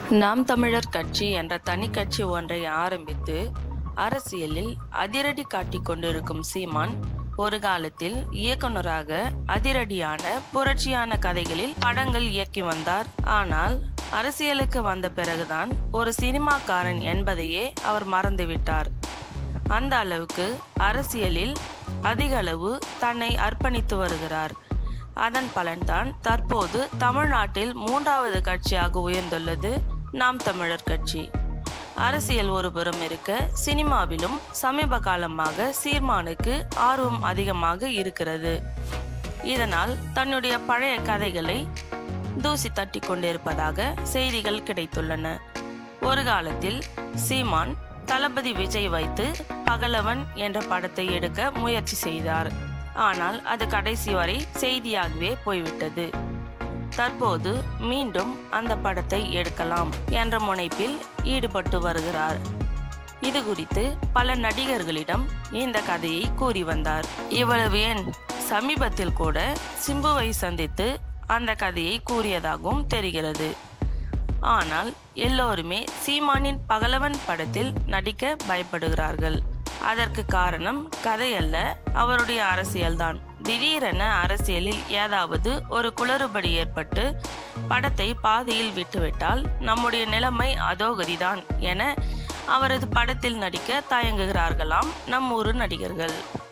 நாம் தமிழர் கட்சி என்ற தனி கட்சி ஒன்றை ஆரம்பித்து அரசியலில் அதிரடி காட்டிக் கொண்டிருக்கும் சீமான் ஒரு காலத்தில் இயக்குனராக அதிரடியான புரட்சியான கதைகளில் படங்கள் இயக்கி வந்தார் ஆனால் அரசியலுக்கு வந்த பிறகுதான் ஒரு சினிமாக்காரன் என்பதையே அவர் மறந்துவிட்டார் அந்த அளவுக்கு அரசியலில் அதிக அளவு தன்னை அர்ப்பணித்து வருகிறார் அதன் பலன்தான் தற்போது தமிழ்நாட்டில் மூன்றாவது கட்சியாக உயர்ந்துள்ளது நாம் தமிழர் கட்சி அரசியல் ஒருபுறம் இருக்க சினிமாவிலும் சமீப காலமாக சீர்மானுக்கு ஆர்வம் அதிகமாக இருக்கிறது இதனால் தன்னுடைய பழைய கதைகளை தூசி தட்டி கொண்டிருப்பதாக செய்திகள் கிடைத்துள்ளன ஒரு காலத்தில் சீமான் தளபதி விஜய் வைத்து பகலவன் என்ற படத்தை எடுக்க முயற்சி செய்தார் ஆனால் அது கடைசி வரை செய்தியாகவே போய்விட்டது தற்போது மீண்டும் அந்த படத்தை எடுக்கலாம் என்ற முனைப்பில் ஈடுபட்டு வருகிறார் இது குறித்து பல நடிகர்களிடம் இந்த கதையை கூறி வந்தார் இவ்வளவு ஏன் சமீபத்தில் கூட சிம்புவை சந்தித்து அந்த கதையை கூறியதாகவும் தெரிகிறது ஆனால் எல்லோருமே சீமானின் பகலவன் படத்தில் நடிக்க பயப்படுகிறார்கள் அதற்கு காரணம் கதையல்ல அவருடைய அரசியல்தான் திடீரென அரசியலில் ஏதாவது ஒரு குளறுபடி ஏற்பட்டு படத்தை பாதியில் விட்டுவிட்டால் நம்முடைய நிலைமை அதோகதிதான் என அவரது படத்தில் நடிக்க தயங்குகிறார்களாம் நம் ஊரு நடிகர்கள்